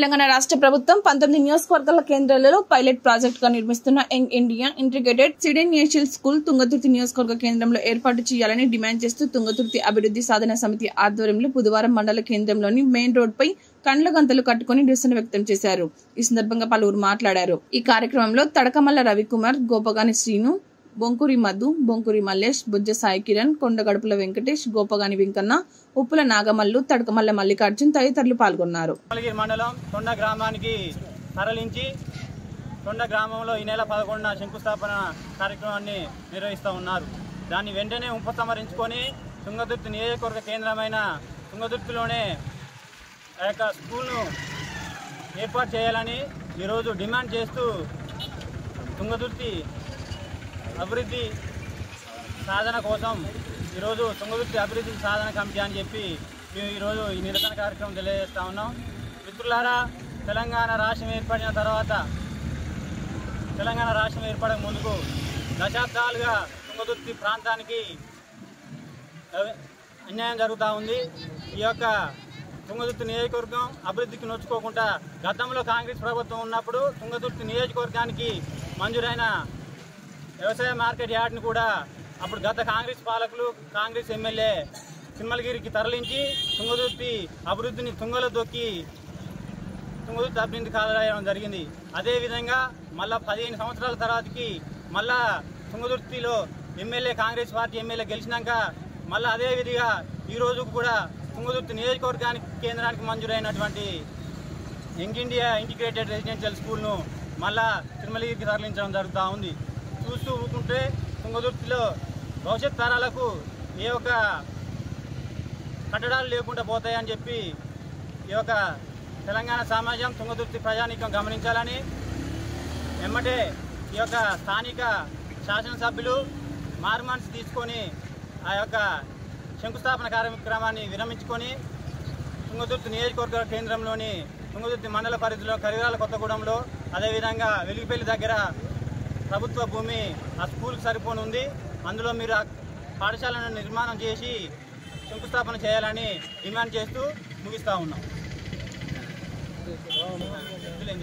తెలంగాణ రాష్ట్ర ప్రభుత్వం పంతొమ్మిది నియోజకవర్గాల కేంద్రాలలో పైలట్ ప్రాజెక్ట్ గా నిర్మిస్తున్న young India integrated residential school Tungaturthi నియోజకవర్గ కేంద్రంలో ఏర్పాటు చేయాలని డిమాండ్ చేస్తూ తుంగతుర్తి అభివృద్ధి సాధన సమితి ఆధ్వర్యంలో బుధవారం మండల కేంద్రంలోని మెయిన్ రోడ్ పై కండ్ల గంతలు కట్టుకుని నిరసన వ్యక్తం చేశారు ఈ సందర్భంగా పలువురు మాట్లాడారు ఈ కార్యక్రమంలో తడకమల్ల రవికుమార్ గోపగాని శ్రీను బొంకురి మధు బొంకురి మల్లేష్ బుజ్జ సాయి కిరణ్ కొండగడుపుల వెంకటేష్ గోపగాని వెంకన్న ఉప్పుల నాగమల్లు తడకమల్ల మల్లికార్జున్ తదితరులు పాల్గొన్నారు మంగళగిరి మండలం తొండ గ్రామానికి తరలించి తొండ గ్రామంలో ఈ నెల పదకొండున శంకుస్థాపన కార్యక్రమాన్ని నిర్వహిస్తూ ఉన్నారు దాన్ని వెంటనే ఉపసంహరించుకొని తుంగతుర్తి నియోజకవర్గ కేంద్రమైన తుంగతుర్తిలోనే ఆ యొక్క స్కూల్ను ఏర్పాటు చేయాలని ఈరోజు డిమాండ్ చేస్తూ తుంగతుర్తి అభివృద్ధి సాధన కోసం ఈరోజు తుంగతుర్తి అభివృద్ధి సాధన కమిటీ అని చెప్పి మేము ఈరోజు ఈ నిరసన కార్యక్రమం తెలియజేస్తా ఉన్నాం మిత్రులారా తెలంగాణ రాష్ట్రం ఏర్పడిన తర్వాత తెలంగాణ రాష్ట్రం ఏర్పడక ముందుకు దశాబ్దాలుగా తుంగతుర్తి ప్రాంతానికి అవి- అన్యాయం జరుగుతూ ఉంది ఈ యొక్క తుంగతుర్తి నియోజకవర్గం అభివృద్ధికి నొచ్చుకోకుండా గతంలో కాంగ్రెస్ ప్రభుత్వం ఉన్నప్పుడు తుంగతుర్తి నియోజకవర్గానికి మంజూరైన వ్యవసాయ మార్కెట్ యార్డ్ని కూడా అప్పుడు గత కాంగ్రెస్ పాలకులు కాంగ్రెస్ ఎమ్మెల్యే తిమ్మలగిరికి తరలించి తుంగతుర్తి అభివృద్ధిని తుంగలో దొక్కి తుంగతుర్తి అభివృద్ధి కాదడం జరిగింది అదేవిధంగా మళ్ళా పదిహేను సంవత్సరాల తర్వాతకి మళ్ళా తుంగతుర్తిలో ఎమ్మెల్యే కాంగ్రెస్ పార్టీ ఎమ్మెల్యే గెలిచినాక మళ్ళా అదే విధిగా ఈ రోజు కూడా తుంగతుర్తి నియోజకవర్గానికి కేంద్రానికి మంజూరైనటువంటి యంగ్ ఇండియా ఇంటిగ్రేటెడ్ రెసిడెన్షియల్ స్కూల్ను మళ్ళా తిరుమలగిరికి తరలించడం జరుగుతూ ఉంది చూస్తూ ఊరుకుంటే తుంగతుర్తిలో భవిష్యత్ తరాలకు ఏ ఒక్క కట్టడాలు లేకుండా పోతాయని చెప్పి ఈ యొక్క తెలంగాణ సమాజం తుంగతుర్తి ప్రజానీకం గమనించాలని వెమ్మటే ఈ యొక్క స్థానిక శాసనసభ్యులు మార్మాన్స్ తీసుకొని ఆ యొక్క శంకుస్థాపన కార్యక్రమాన్ని విరమించుకొని తుంగతుర్తి నియోజకవర్గ కేంద్రంలోని తుంగతుర్తి మండల పరిధిలో కరిగాల కొత్తగూడెంలో అదేవిధంగా వెలిగిపల్లి దగ్గర ప్రభుత్వ భూమి ఆ స్కూల్కి సరిపోని ఉంది అందులో మీరు ఆ పాఠశాలను నిర్మాణం చేసి శంకుస్థాపన చేయాలని డిమాండ్ చేస్తూ ముగిస్తూ ఉన్నాం